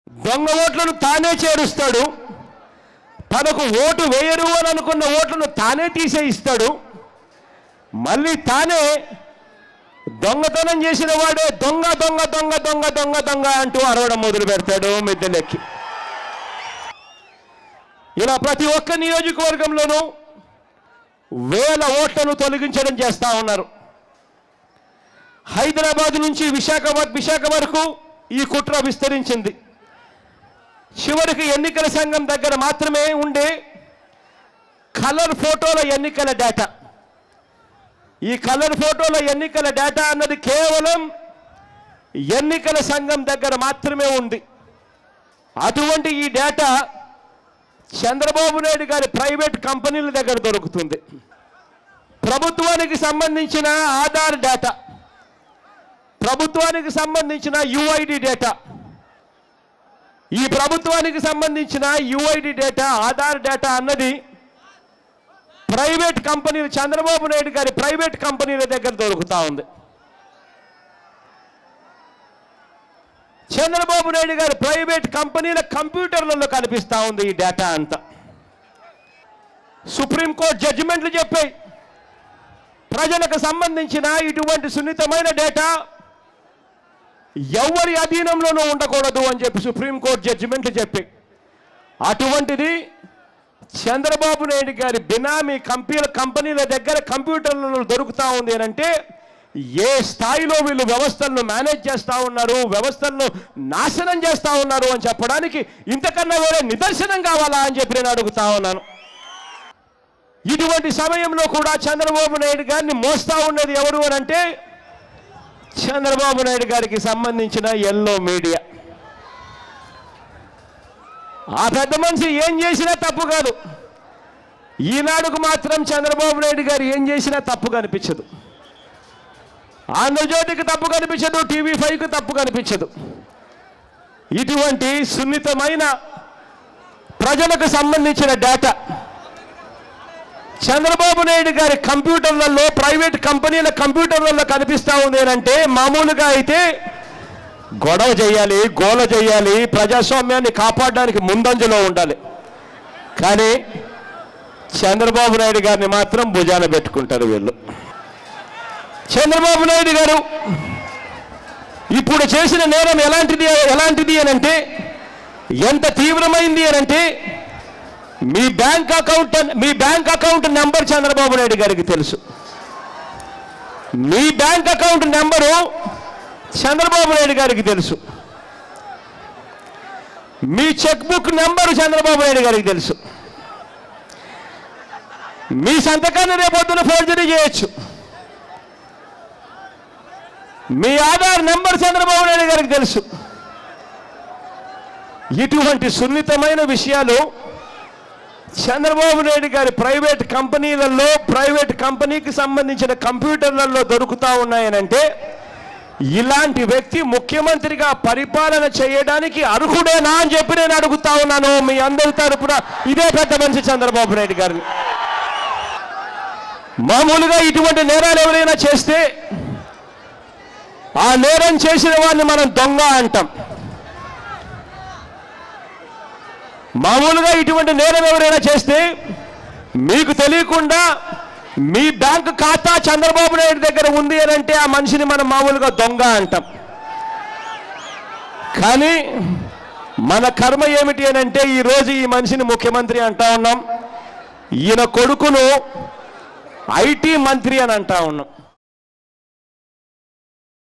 దొంగ ఓట్లను తానే చేరుస్తాడు తనకు ఓటు వేయరు అని అనుకున్న ఓట్లను తానే తీసేయిస్తాడు మళ్ళీ తానే దొంగతనం చేసిన వాడే దొంగ దొంగ దొంగ దొంగ దొంగ దొంగ అంటూ అరవడం మొదలు పెడతాడు మిద్దెలెక్కి ఇలా ప్రతి ఒక్క నియోజకవర్గంలోనూ వేల ఓట్లను తొలగించడం చేస్తా ఉన్నారు హైదరాబాద్ నుంచి విశాఖపట్ విశాఖ వరకు ఈ కుట్ర విస్తరించింది చివరికి ఎన్నికల సంఘం దగ్గర మాత్రమే ఉండే కలర్ ఫోటోల ఎన్నికల డేటా ఈ కలర్ ఫోటోల ఎన్నికల డేటా అన్నది కేవలం ఎన్నికల సంఘం దగ్గర మాత్రమే ఉంది అటువంటి ఈ డేటా చంద్రబాబు నాయుడు గారి ప్రైవేట్ కంపెనీల దగ్గర దొరుకుతుంది ప్రభుత్వానికి సంబంధించిన ఆధార్ డేటా ప్రభుత్వానికి సంబంధించిన యుఐడి డేటా ఈ ప్రభుత్వానికి సంబంధించిన యుఐడి డేటా ఆధార్ డేటా అన్నది ప్రైవేట్ కంపెనీలు చంద్రబాబు నాయుడు గారి ప్రైవేట్ కంపెనీల దగ్గర దొరుకుతా ఉంది చంద్రబాబు నాయుడు గారి ప్రైవేట్ కంపెనీల కంప్యూటర్లలో కనిపిస్తా ఉంది ఈ డేటా అంతా సుప్రీంకోర్టు జడ్జిమెంట్లు చెప్పాయి ప్రజలకు సంబంధించిన ఇటువంటి సున్నితమైన డేటా ఎవరి అధీనంలోనూ ఉండకూడదు అని చెప్పి సుప్రీంకోర్టు జడ్జిమెంట్లు చెప్పాయి అటువంటిది చంద్రబాబు నాయుడు గారి బినామీ కంపెనీల కంపెనీల దగ్గర కంప్యూటర్లలో దొరుకుతా ఉంది అని అంటే ఏ స్థాయిలో వీళ్ళు వ్యవస్థలను మేనేజ్ చేస్తా ఉన్నారు వ్యవస్థలను నాశనం చేస్తా ఉన్నారు అని చెప్పడానికి ఇంతకన్నా వేరే నిదర్శనం కావాలా అని చెప్పి నేను అడుగుతా ఉన్నాను ఇటువంటి సమయంలో కూడా చంద్రబాబు నాయుడు గారిని మోస్తా ఉన్నది ఎవరు అని అంటే చంద్రబాబు నాయుడు గారికి సంబంధించిన ఎల్లో మీడియా ఆ పెద్ద మనిషి ఏం చేసినా తప్పు కాదు ఈనాడుకు మాత్రం చంద్రబాబు నాయుడు గారు ఏం చేసినా తప్పు కనిపించదు ఆంధ్రజ్యోతికి తప్పు కనిపించదు టీవీ ఫైవ్కి తప్పు కనిపించదు ఇటువంటి సున్నితమైన ప్రజలకు సంబంధించిన డేటా చంద్రబాబు నాయుడు గారి కంప్యూటర్లలో ప్రైవేట్ కంపెనీల కంప్యూటర్లలో కనిపిస్తా ఉంది అంటే మామూలుగా అయితే గొడవ చేయాలి గోల చేయాలి ప్రజాస్వామ్యాన్ని కాపాడడానికి ముందంజలో ఉండాలి కానీ చంద్రబాబు నాయుడు గారిని మాత్రం భుజాన పెట్టుకుంటారు వీళ్ళు చంద్రబాబు నాయుడు గారు ఇప్పుడు చేసిన నేరం ఎలాంటిది ఎలాంటిది అని అంటే ఎంత తీవ్రమైంది అని అంటే మీ బ్యాంక్ అకౌంట్ మీ bank account number Chandrababu Naidu గారికి తెలుసు మీ bank account number Chandrababu Naidu గారికి తెలుసు మీ cheque book number Chandrababu Naidu గారికి తెలుసు మీ సంతకాన్ని రేపొద్దున ఫోర్జరీ చేయొచ్చు మీ ఆధార్ నెంబర్ చంద్రబాబు నాయుడు గారికి తెలుసు ఇటువంటి సున్నితమైన విషయాలు చంద్రబాబు నాయుడు గారి ప్రైవేట్ కంపెనీలలో ప్రైవేట్ కంపెనీకి సంబంధించిన కంప్యూటర్లలో దొరుకుతా ఉన్నాయనంటే ఇలాంటి వ్యక్తి ముఖ్యమంత్రిగా పరిపాలన చేయడానికి అర్హుడేనా అని చెప్పి నేను అడుగుతా ఉన్నాను మీ అందరి తరపున ఇదే పెద్ద మనిషి చంద్రబాబు నాయుడు గారిని మామూలుగా ఇటువంటి నేరాలు ఎవరైనా చేస్తే ఆ నేరం చేసిన వాడిని మనం దొంగ అంటాం మామూలుగా ఇటువంటి నేరం ఎవరైనా చేస్తే మీకు తెలియకుండా మీ బ్యాంకు ఖాతా చంద్రబాబు నాయుడు దగ్గర ఉంది అని అంటే ఆ మనిషిని మనం మామూలుగా దొంగ అంటాం కానీ మన కర్మ ఏమిటి అని అంటే ఈరోజు ఈ మనిషిని ముఖ్యమంత్రి అంటా ఉన్నాం ఈయన కొడుకును ఐటీ మంత్రి అని అంటా ఉన్నాం